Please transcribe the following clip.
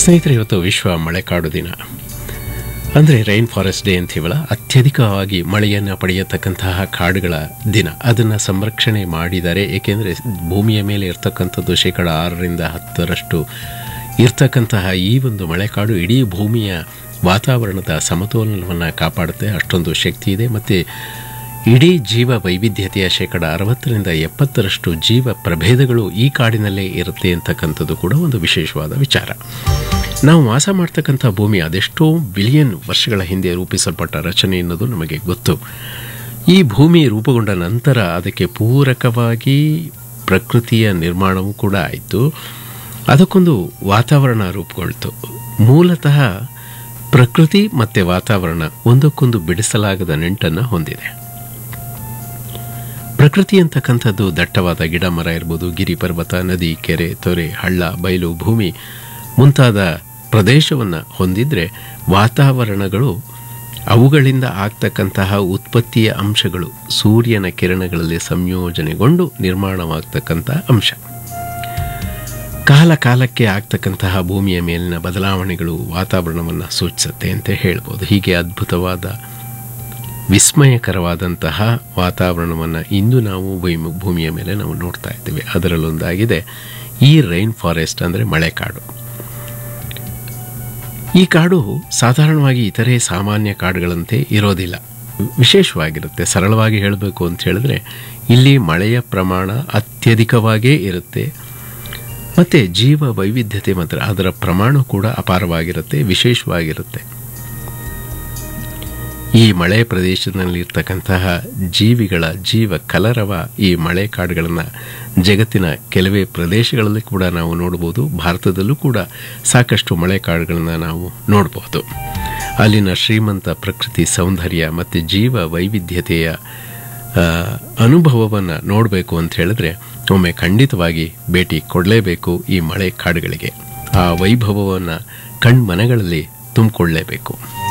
ಸ್ನೇಹಿತರೆ ಇವತ್ತು ವಿಶ್ವ ಮಳೆಕಾಡು ದಿನ ಅಂದರೆ ರೈನ್ ಫಾರೆಸ್ಟ್ ಡೇ ಅಂತೀವಲ್ಲ ಅತ್ಯಧಿಕವಾಗಿ ಮಳೆಯನ್ನು ಪಡೆಯತಕ್ಕಂತಹ ಕಾಡುಗಳ ದಿನ ಅದನ್ನು ಸಂರಕ್ಷಣೆ ಮಾಡಿದ್ದಾರೆ ಏಕೆಂದರೆ ಭೂಮಿಯ ಮೇಲೆ ಇರ್ತಕ್ಕಂಥದ್ದು ಶೇಕಡ ಆರರಿಂದ ಹತ್ತರಷ್ಟು ಇರ್ತಕ್ಕಂತಹ ಈ ಒಂದು ಮಳೆಕಾಡು ಇಡೀ ಭೂಮಿಯ ವಾತಾವರಣದ ಸಮತೋಲನವನ್ನು ಕಾಪಾಡುತ್ತೆ ಅಷ್ಟೊಂದು ಶಕ್ತಿ ಇದೆ ಮತ್ತು ಇಡೀ ಜೀವ ವೈವಿಧ್ಯತೆಯ ಶೇಕಡ ಅರವತ್ತರಿಂದ ಎಪ್ಪತ್ತರಷ್ಟು ಜೀವ ಪ್ರಭೇದಗಳು ಈ ಕಾಡಿನಲ್ಲೇ ಇರುತ್ತೆ ಅಂತಕ್ಕಂಥದ್ದು ಕೂಡ ಒಂದು ವಿಶೇಷವಾದ ವಿಚಾರ ನಾವು ವಾಸ ಮಾಡ್ತಕ್ಕಂಥ ಭೂಮಿ ಅದೆಷ್ಟೋ ಬಿಲಿಯನ್ ವರ್ಷಗಳ ಹಿಂದೆ ರೂಪಿಸಲ್ಪಟ್ಟ ರಚನೆ ಎನ್ನುವುದು ನಮಗೆ ಗೊತ್ತು ಈ ಭೂಮಿ ರೂಪುಗೊಂಡ ನಂತರ ಅದಕ್ಕೆ ಪೂರಕವಾಗಿ ಪ್ರಕೃತಿಯ ನಿರ್ಮಾಣವೂ ಕೂಡ ಆಯಿತು ಅದಕ್ಕೊಂದು ವಾತಾವರಣ ರೂಪುಗೊಳ್ತು ಮೂಲತಃ ಪ್ರಕೃತಿ ಮತ್ತು ವಾತಾವರಣ ಒಂದಕ್ಕೊಂದು ಬಿಡಿಸಲಾಗದ ನೆಂಟನ್ನು ಹೊಂದಿದೆ ಪ್ರಕೃತಿ ಅಂತಕ್ಕಂಥದ್ದು ದಟ್ಟವಾದ ಗಿಡ ಮರ ಇರ್ಬೋದು ಗಿರಿ ಪರ್ವತ ನದಿ ಕೆರೆ ತೊರೆ ಹಳ್ಳ ಬಯಲು ಭೂಮಿ ಮುಂತಾದ ಪ್ರದೇಶವನ್ನು ಹೊಂದಿದ್ರೆ ವಾತಾವರಣಗಳು ಅವುಗಳಿಂದ ಆಗ್ತಕ್ಕಂತಹ ಉತ್ಪತ್ತಿಯ ಅಂಶಗಳು ಸೂರ್ಯನ ಕಿರಣಗಳಲ್ಲಿ ಸಂಯೋಜನೆಗೊಂಡು ನಿರ್ಮಾಣವಾಗ್ತಕ್ಕಂಥ ಅಂಶ ಕಾಲ ಕಾಲಕ್ಕೆ ಆಗ್ತಕ್ಕಂತಹ ಭೂಮಿಯ ಮೇಲಿನ ಬದಲಾವಣೆಗಳು ವಾತಾವರಣವನ್ನು ಸೂಚಿಸುತ್ತೆ ಅಂತ ಹೇಳ್ಬೋದು ಹೀಗೆ ಅದ್ಭುತವಾದ ವಿಸ್ಮಯಕರವಾದಂತಹ ವಾತಾವರಣವನ್ನು ಇಂದು ನಾವು ಭೂಮಿ ಭೂಮಿಯ ಮೇಲೆ ನಾವು ನೋಡ್ತಾ ಇದ್ದೇವೆ ಅದರಲ್ಲೊಂದಾಗಿದೆ ಈ ರೈನ್ ಫಾರೆಸ್ಟ್ ಅಂದರೆ ಮಳೆಕಾಡು ಈ ಕಾಡು ಸಾಧಾರಣವಾಗಿ ಇತರೆ ಸಾಮಾನ್ಯ ಕಾಡುಗಳಂತೆ ಇರೋದಿಲ್ಲ ವಿಶೇಷವಾಗಿರುತ್ತೆ ಸರಳವಾಗಿ ಹೇಳಬೇಕು ಅಂತ ಹೇಳಿದ್ರೆ ಇಲ್ಲಿ ಮಳೆಯ ಪ್ರಮಾಣ ಅತ್ಯಧಿಕವಾಗೇ ಇರುತ್ತೆ ಮತ್ತು ಜೀವ ವೈವಿಧ್ಯತೆ ಮತ್ತು ಅದರ ಪ್ರಮಾಣ ಕೂಡ ಅಪಾರವಾಗಿರುತ್ತೆ ವಿಶೇಷವಾಗಿರುತ್ತೆ ಈ ಮಳೆ ಪ್ರದೇಶದಲ್ಲಿರ್ತಕ್ಕಂತಹ ಜೀವಿಗಳ ಜೀವ ಕಲರವ ಈ ಮಳೆ ಕಾಡುಗಳನ್ನು ಜಗತ್ತಿನ ಕೆಲವೇ ಪ್ರದೇಶಗಳಲ್ಲಿ ಕೂಡ ನಾವು ನೋಡ್ಬೋದು ಭಾರತದಲ್ಲೂ ಕೂಡ ಸಾಕಷ್ಟು ಮಳೆ ಕಾಡುಗಳನ್ನು ನಾವು ನೋಡ್ಬೋದು ಅಲ್ಲಿನ ಶ್ರೀಮಂತ ಪ್ರಕೃತಿ ಸೌಂದರ್ಯ ಮತ್ತು ಜೀವ ವೈವಿಧ್ಯತೆಯ ಅನುಭವವನ್ನು ನೋಡಬೇಕು ಅಂತ ಹೇಳಿದ್ರೆ ಒಮ್ಮೆ ಖಂಡಿತವಾಗಿ ಭೇಟಿ ಕೊಡಲೇಬೇಕು ಈ ಮಳೆ ಕಾಡುಗಳಿಗೆ ಆ ವೈಭವವನ್ನು ಕಣ್ಮನಗಳಲ್ಲಿ ತುಂಬಿಕೊಳ್ಳಲೇಬೇಕು